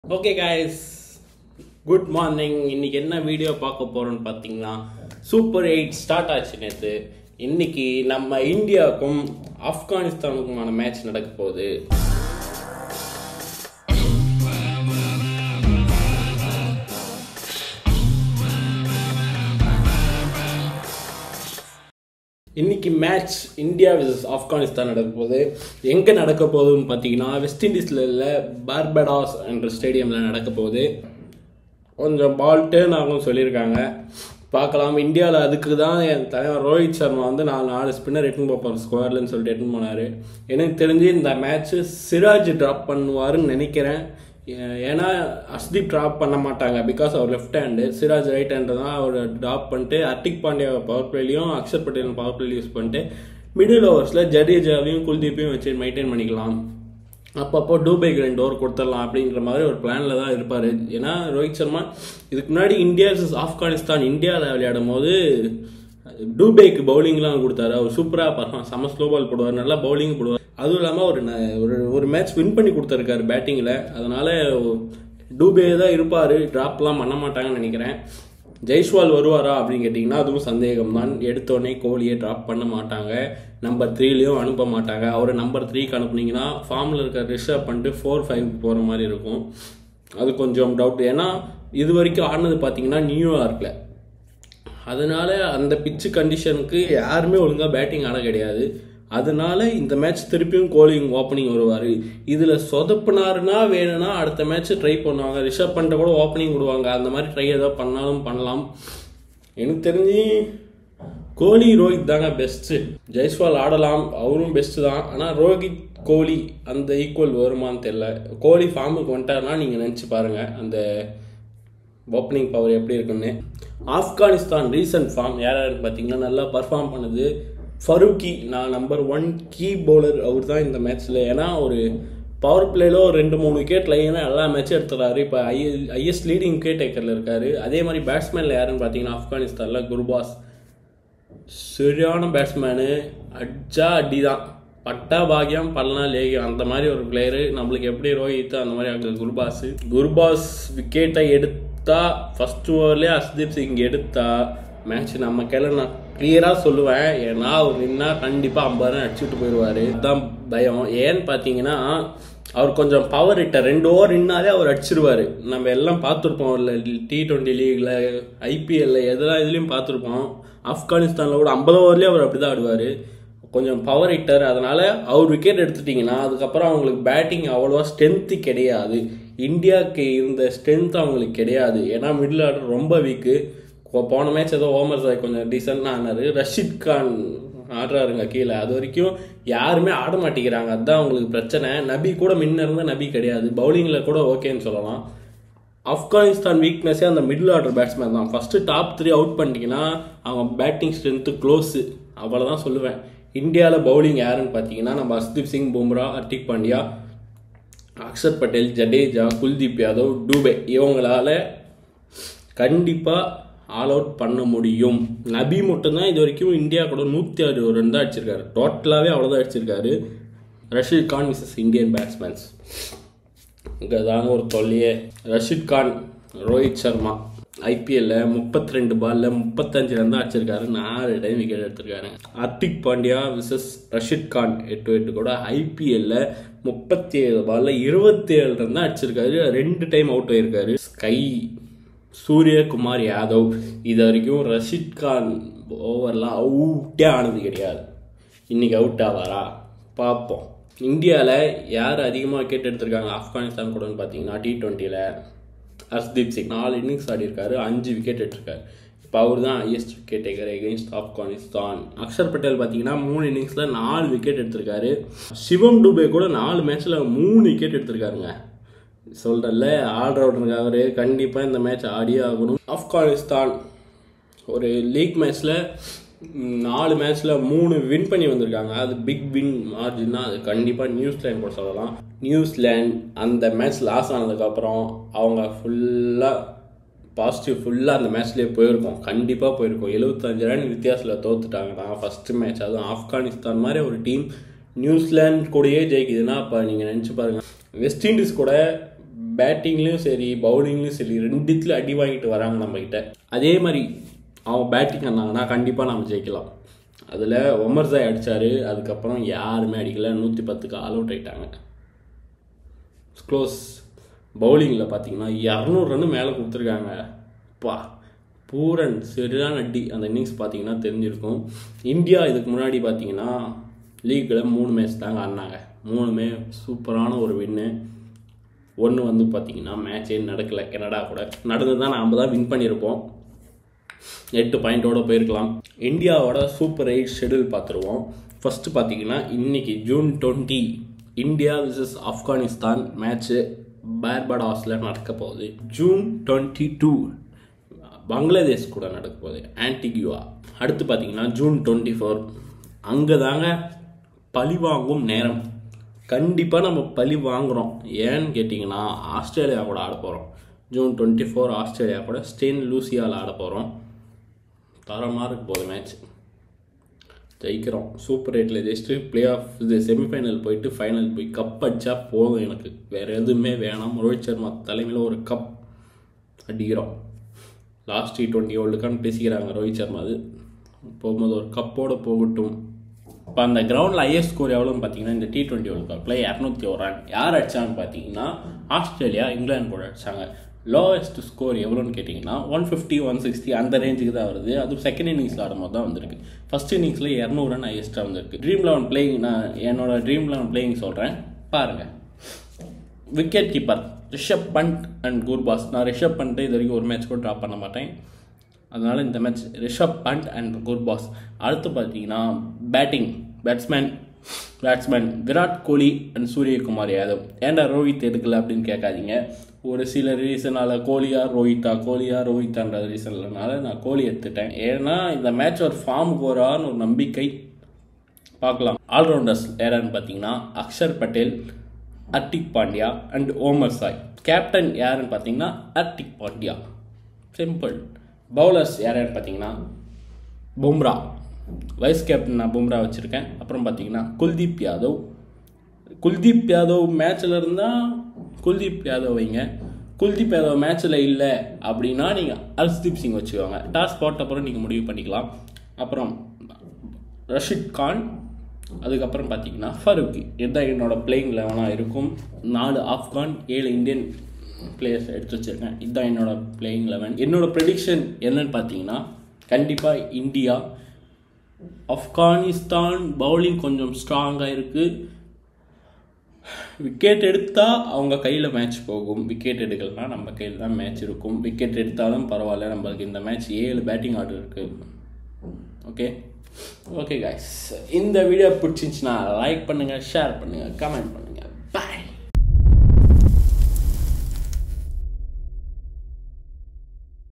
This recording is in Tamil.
ஓகே guys குட் மார்னிங் இன்னைக்கு என்ன வீடியோ பார்க்க போறோம்னு பார்த்தீங்கன்னா சூப்பர் எயிட் ஸ்டார்ட் ஆச்சு நேற்று இன்னைக்கு நம்ம இந்தியாவுக்கும் ஆப்கானிஸ்தானுக்குமான மேட்ச் நடக்க போகுது இன்னைக்கு மேட்ச் இந்தியா விசஸ் ஆப்கானிஸ்தான் நடக்க போகுது எங்கே நடக்க போகுதுன்னு பார்த்தீங்கன்னா வெஸ்ட் இண்டீஸில் உள்ள பார்படாஸ் என்ற ஸ்டேடியமில் நடக்க போகுது கொஞ்சம் பால் டேர்ன் ஆகும் சொல்லியிருக்காங்க பார்க்கலாம் இந்தியாவில் அதுக்கு தான் என் தலைவர் ரோஹித் சர்மா வந்து நாலு நாலு ஸ்பின்னர் எட்டுன்னு பார்ப்பார் ஸ்கொயர்லன்னு சொல்லிட்டு எட்டுன்னு போனார் எனக்கு தெரிஞ்சு இந்த மேட்ச்சு சிராஜ் ட்ராப் பண்ணுவாருன்னு நினைக்கிறேன் ஏ- ஏன்னா அஸ்தீப் ட்ராப் பண்ண மாட்டாங்க பிகாஸ் அவர் left hand Siraj right hand தான் அவர் ட்ராப் பண்ணிட்டு அர்த்திக் பாண்டியா பவர் பிளேலையும் அக்ஷர் பட்டேல் பவர் பிளேலையும் யூஸ் பண்ணிட்டு மிடில் ஓவர்ஸில் ஜடேஜாவையும் குல்தீப்பையும் வச்சு மெயின்டைன் பண்ணிக்கலாம் அப்பப்போ டூபைக்கு ரெண்டு ஓவர் கொடுத்துடலாம் அப்படின்ற மாதிரி ஒரு பிளானில் தான் இருப்பார் ஏன்னா ரோஹித் சர்மா இதுக்கு முன்னாடி இந்தியா vs ஆப்கானிஸ்தான் இந்தியாவில் விளையாடும் போது டூபைக்கு பவுலிங்லாம் கொடுத்தாரு அவர் சூப்பராக பர்ஃபார்ம் செம ஸ்லோ பால் போடுவார் நல்லா பவுலிங் போடுவார் அதுவும் இல்லாமல் ஒரு ந- ஒரு ஒரு மேட்ச் வின் பண்ணி கொடுத்துருக்காரு பேட்டிங்கில் அதனால டூபே தான் இருப்பார் ட்ராப்லாம் பண்ண மாட்டாங்கன்னு நினைக்கிறேன் ஜெய்ஸ்வால் வருவாரா அப்படின்னு கேட்டிங்கன்னா அதுவும் சந்தேகம் தான் எடுத்தோடனே கோலியை ட்ராப் பண்ண மாட்டாங்க நம்பர் த்ரீலையும் அனுப்ப மாட்டாங்க அவரை நம்பர் த்ரீக்கு அனுப்புனீங்கன்னா ஃபார்மில் இருக்க ரிஷப் பண்ணிட்டு ஃபோர் ஃபைவ் போகிற மாதிரி இருக்கும் அது கொஞ்சம் டவுட் ஏன்னா இது வரைக்கும் ஆடினது பார்த்தீங்கன்னா நியூயார்க்கில் அதனால அந்த பிச்சு கண்டிஷனுக்கு யாருமே ஒழுங்காக பேட்டிங் ஆட கிடையாது அதனால இந்த மேட்ச் திருப்பியும் கோலிங் ஓப்பனிங் வருவார் இதில் சொதப்புனாருன்னா வேணும்னா அடுத்த மேட்ச் ட்ரை பண்ணுவாங்க ரிஷப் பண்ணிட்ட கூட ஓப்பனிங் விடுவாங்க அந்த மாதிரி ட்ரை ஏதாவது பண்ணாலும் பண்ணலாம் எனக்கு தெரிஞ்சு கோலி ரோஹித் தாங்க பெஸ்ட்டு ஜெய்ஸ்வால் ஆடலாம் அவரும் பெஸ்ட்டு தான் ஆனால் ரோஹித் கோலி அந்த ஈக்குவல் வருமான்னு தெரியல கோலி ஃபார்முக்கு வந்துட்டாருன்னா நீங்கள் நினச்சி பாருங்கள் அந்த ஓப்பனிங் பவர் எப்படி இருக்குன்னு ஆப்கானிஸ்தான் ரீசன்ட் ஃபார்ம் யார் யாருன்னு பார்த்தீங்கன்னா நல்லா பர்ஃபார்ம் பண்ணுது ஃபரூக்கி நான் நம்பர் ஒன் கீ பவுலர் அவர் தான் இந்த மேட்ச்சில் ஏன்னா ஒரு பவர் பிளேல ஒரு ரெண்டு மூணு விக்கெட் லைனாக எல்லா மேட்சும் எடுத்துறாரு இப்போ ஐ ஐஎஸ் லீடிங் விக்கெட் டேக்கரில் இருக்காரு அதே மாதிரி பேட்ஸ்மேனில் யாருன்னு பார்த்தீங்கன்னா ஆப்கானிஸ்தானில் குர்பாஸ் சரியான பேட்ஸ்மேனு அடிச்சா அடி தான் பட்டா பாக்கியம் பல்லா லேகியம் அந்த மாதிரி ஒரு பிளேயரு நம்மளுக்கு எப்படி ரோஹித் அந்த மாதிரி அங்கே குர்பாஸ் குர்பாஸ் விக்கெட்டை எடுத்தா ஃபர்ஸ்ட் ஓவர்லேயே அஸ்தீப் சிங் எடுத்தா மேட்ச் நம்ம கையில் நான் கிளியராக சொல்லுவேன் ஏன்னா அவர் நின்னா கண்டிப்பாக ஐம்பது ரன் அடிச்சுட்டு போயிடுவார் அதுதான் பயம் ஏன்னு பார்த்தீங்கன்னா அவர் கொஞ்சம் பவர் ஹிட்டர் ரெண்டு ஓவர் நின்னாலே அவர் அடிச்சிருவாரு நம்ம எல்லாம் பார்த்துருப்போம் இல்லை டி டுவெண்ட்டி லீக்ல ஐபிஎல்ல எதெல்லாம் இதுலேயும் பார்த்துருப்போம் ஆப்கானிஸ்தானில் கூட ஐம்பது ஓவர்லேயே அவர் அப்படி தான் ஆடுவார் கொஞ்சம் பவர் ஹிட்டர் அதனால அவர் விக்கெட் எடுத்துட்டிங்கன்னா அதுக்கப்புறம் அவங்களுக்கு பேட்டிங் அவ்வளோவா ஸ்ட்ரென்த்து கிடையாது இந்தியாவுக்கு இருந்த ஸ்ட்ரென்த் அவங்களுக்கு கிடையாது ஏன்னா மிடில் ஆர்டர் ரொம்ப வீக்கு போன மேட்ச் ஏதோ ஓமர் சாய் கொஞ்சம் டீசெண்டாக ஆனார் ரஷீத் கான் ஆடுறாருங்க கீழே அது வரைக்கும் யாருமே ஆட மாட்டேங்கிறாங்க அதுதான் அவங்களுக்கு பிரச்சனை நபி கூட முன்ன இருந்த நபி கிடையாது பவுலிங்கில் கூட ஓகேன்னு சொல்லலாம் ஆப்கானிஸ்தான் வீக்னஸே அந்த மிடில் ஆர்டர் பேட்ஸ்மேன் தான் ஃபஸ்ட்டு டாப் த்ரீ அவுட் பண்ணிட்டீங்கன்னா அவங்க பேட்டிங் ஸ்ட்ரென்த்து க்ளோஸு அவ்வளோதான் சொல்லுவேன் இந்தியாவில் பவுலிங் யாருன்னு பார்த்தீங்கன்னா நம்ம ஹர்ஷ்தீப் சிங் பும்ரா ஹர்திக் பாண்டியா அக்ஷர் பட்டேல் ஜடேஜா குல்தீப் யாதவ் டூபே இவங்களால கண்டிப்பாக ஆல் அவுட் பண்ண முடியும் நபி மட்டும்தான் இது வரைக்கும் இந்தியா கூட நூற்றி அறுபது ரன் தான் அடிச்சிருக்காரு டோட்டலாகவே அவ்வளோதான் அடிச்சிருக்காரு Rashid Khan versus Indian batsmen இங்கே தாங்க ஒரு தொல்லையே ரஷீத் கான் ரோஹித் சர்மா ஐபிஎல்ல முப்பத்தி ரெண்டு பால்ல முப்பத்தஞ்சு ரன் தான் அடிச்சிருக்காரு நாலு டைம் விக்கெட் எடுத்திருக்காரு ஹர்திக் பாண்டியா விசஸ் ரஷீத் கான் எட்டு எட்டு கூட ஐபிஎல்ல முப்பத்தி ஏழு பால்ல இருபத்தி ஏழு ரன் தான் அடிச்சிருக்காரு ரெண்டு டைம் அவுட் ஆயிருக்காரு ஸ்கை சூரியகுமார் யாதவ் இது வரைக்கும் ரஷீத் கான் ஓவர்லாம் அவுட்டே ஆனது கிடையாது இன்னைக்கு அவுட் ஆவாரா பார்ப்போம் இந்தியாவில் யார் அதிகமாக விக்கெட் எடுத்திருக்காங்க ஆப்கானிஸ்தான் கூடன்னு பார்த்தீங்கன்னா டி டுவெண்ட்டியில் ஹர்ஷ்தீப் சிங் நாலு இன்னிங்ஸ் ஆடிருக்காரு அஞ்சு விக்கெட் எடுத்திருக்காரு இப்போ அவர் தான் highest wicket taker against Afghanistan Axar Patel பார்த்தீங்கன்னா மூணு இன்னிங்ஸில் நாலு விக்கெட் எடுத்திருக்காரு சிவம் டுபே கூட நாலு மேட்ச்சில் மூணு விக்கெட் எடுத்திருக்காருங்க சொல்கிறல்ல ஆல்ரவுண்டருங்க அவர் கண்டிப்பாக இந்த மேட்ச் ஆடியே ஆகணும் ஆப்கானிஸ்தான் ஒரு லீக் மேட்ச்சில் நாலு மேட்ச்சில் மூணு வின் பண்ணி வந்திருக்காங்க அது பிக் வின் மார்ஜின்னா அது கண்டிப்பாக நியூசிலாண்ட் கூட சொல்லலாம் நியூசிலாண்ட் அந்த மேட்ச் லாஸ் ஆனதுக்கப்புறம் அவங்க ஃபுல்லாக பாசிட்டிவ் ஃபுல்லாக அந்த மேட்ச்லேயே போயிருக்கோம் கண்டிப்பாக போயிருக்கோம் எழுபத்தஞ்சு ரன் வித்தியாசத்தில் தோத்துட்டாங்கன்னா ஃபஸ்ட்டு மேட்ச் அதுவும் ஆப்கானிஸ்தான் மாதிரி ஒரு டீம் நியூசிலாந்து கூடயே ஜெயிக்குதுன்னா அப்போ நீங்கள் நினச்சி பாருங்கள் வெஸ்ட் இண்டீஸ் கூட பேட்டிங்லேயும் சரி பவுலிங்லேயும் சரி ரெண்டுத்துலையும் அடி வாங்கிட்டு வராங்க நம்மக்கிட்ட அதே மாதிரி அவங்க பேட்டிங் பண்ணாங்கன்னா கண்டிப்பாக நம்ம ஜெயிக்கலாம் அதில் ஒமர்சாய் அடித்தார் அதுக்கப்புறம் யாருமே அடிக்கல நூற்றி பத்துக்கு ஆல் அவுட் ஆயிட்டாங்க க்ளோஸ் பவுலிங்கில் பார்த்தீங்கன்னா இரநூறு ரன்னு மேலே கொடுத்துருக்காங்க பா பூரன் சரியான அடி அந்த இன்னிங்ஸ் பார்த்தீங்கன்னா தெரிஞ்சிருக்கும் இந்தியா இதுக்கு முன்னாடி பார்த்தீங்கன்னா லீக்கில் மூணு மேட்ச் தாங்க ஆடினாங்க மூணுமே சூப்பரான ஒரு வின்னு ஒன்று வந்து பார்த்தீங்கன்னா மேட்சே நடக்கலை கனடா கூட நடந்து தான் நாம் தான் வின் பண்ணியிருப்போம் எட்டு பாயிண்டோட போயிருக்கலாம் இந்தியாவோட சூப்பர் எயிட் ஷெடியூல் பார்த்துருவோம் ஃபஸ்ட்டு பார்த்தீங்கன்னா இன்னைக்கு June twenty India versus Afghanistan match பார்படாஸில் நடக்க போகுது ஜூன் டுவெண்ட்டி டூ பங்களாதேஷ் கூட நடக்க போகுது ஆன்டிகியூவா அடுத்து பார்த்தீங்கன்னா ஜூன் டுவெண்ட்டி ஃபோர் அங்கே தாங்க பழி வாங்கும் நேரம் கண்டிப்பாக நம்ம பழி வாங்குகிறோம் ஏன்னு கேட்டிங்கன்னா ஆஸ்திரேலியா கூட ஆட போகிறோம் ஜூன் டுவெண்ட்டி ஃபோர் ஆஸ்திரேலியா கூட ஸ்டெயின் லூசியாவில் ஆட போகிறோம் தரமாக இருக்க போகுது மேட்ச் ஜெயிக்கிறோம் சூப்பர் எயிட்டில் ஜெயிச்சுட்டு பிளே ஆஃப் இது செமிஃபைனல் போயிட்டு ஃபைனல் போய் கப் அடிச்சா போதும் எனக்கு வேறு எதுவுமே வேணாம் ரோஹித் சர்மா தலைமையில் ஒரு கப் அடிக்கிறோம் லாஸ்ட் டி டுவெண்ட்டி வேர்ல்டுக்கான்னு பேசிக்கிறாங்க ரோஹித் சர்மா அது போகும்போது ஒரு கப்போடு போகட்டும் இப்போ அந்த கிரவுண்டில் ஐஎஸ் ஸ்கோர் எவ்வளோன்னு பார்த்தீங்கன்னா இந்த டி டுவெண்ட்டி வேர்ல்டு கப்பில் இரநூத்தி ஒரு ரன் யார் அடிச்சான்னு பார்த்தீங்கன்னா ஆஸ்திரேலியா இங்கிலாந்து கூட அடிச்சாங்க லோவஸ்ட் ஸ்கோர் எவ்வளோன்னு கேட்டிங்கன்னா ஒன் ஃபிஃப்டி ஒன் சிக்ஸ்டி அந்த ரேஞ்சுக்கு தான் வருது அது செகண்ட் இன்னிங்ஸில் ஆடும்போது தான் வந்திருக்கு ஃபஸ்ட் இன்னிங்ஸில் இரநூறு ரன் ஹையஸ்ட்டாக வந்திருக்கு ட்ரீம் லெவன் பிளேயிங் நான் என்னோட ட்ரீம் லெவன் பிளேயிங் சொல்கிறேன் பாருங்கள் wicket keeper Rishabh Pant and Gurbaz நான் ரிஷப் பண்ட்டு இது வரைக்கும் ஒரு மேட்ச் கூட ட்ராப் பண்ண மாட்டேன் அதனால் இந்த மேட்ச் ரிஷப் பண்ட் அண்ட் குர்பாஸ் அடுத்து பார்த்தீங்கன்னா batting batsman batsman Virat Kohli and Suryakumar Yadav ஏன்டா ரோஹித் எடுக்கல அப்படின்னு கேட்காதீங்க ஒரு சில ரீசனால் கோலியா ரோஹித்தா கோலியா ரோஹித்தான்ற ரீசன்லனால நான் கோலி எடுத்துட்டேன் ஏன்னா இந்த மேட்ச் ஒரு ஃபார்முக்கு வரான்னு ஒரு நம்பிக்கை பார்க்கலாம் ஆல்ரவுண்டர்ஸ் யாரான்னு பார்த்தீங்கன்னா Axar Patel Hardik Pandya and Omarzai captain யாருன்னு பார்த்தீங்கன்னா அர்டிக் பாண்டியா சிம்பிள் பவுலர்ஸ் யாருன்னு பார்த்தீங்கன்னா பும்ரா வைஸ் கேப்டன் நான் பும்ரா வச்சுருக்கேன் அப்புறம் பார்த்தீங்கன்னா குல்தீப் யாதவ் குல்தீப் யாதவ் மேட்ச்சில் இருந்தால் குல்தீப் யாதவ் வைங்க குல்தீப் யாதவ் மேட்ச்சில் இல்லை அப்படின்னா நீங்கள் ஹர்ஷ்தீப் சிங் வச்சுக்கோங்க டாஸ் போட்ட அப்புறம் நீங்கள் முடிவு பண்ணிக்கலாம் அப்புறம் ரஷித் கான் அதுக்கப்புறம் பார்த்தீங்கன்னா ஃபருக்கி இதுதான் என்னோட பிளேயிங் லெவனாக இருக்கும் நாலு ஆப்கான் ஏழு இந்தியன் பிளேயர்ஸ் எடுத்து வச்சுருக்கேன் இதுதான் என்னோட பிளேயிங் லெவன் என்னோட ப்ரெடிக்ஷன் என்னன்னு பார்த்தீங்கன்னா கண்டிப்பாக இந்தியா ஆப்கானிஸ்தான் பவுலிங் கொஞ்சம் ஸ்ட்ராங்காக இருக்குது விக்கெட் எடுத்தால் அவங்க கையில் மேட்ச் போகும் விக்கெட் எடுக்கலனா நம்ம கையில் தான் மேட்ச் இருக்கும் விக்கெட் எடுத்தாலும் பரவாயில்ல நம்மளுக்கு இந்த மேட்ச் ஏழு பேட்டிங் ஆர்டர் இருக்குது ஓகே ஓகே காய்ஸ் இந்த வீடியோ பிடிச்சிருந்துச்சுன்னா லைக் பண்ணுங்கள் ஷேர் பண்ணுங்கள் கமெண்ட் பண்ணுங்கள்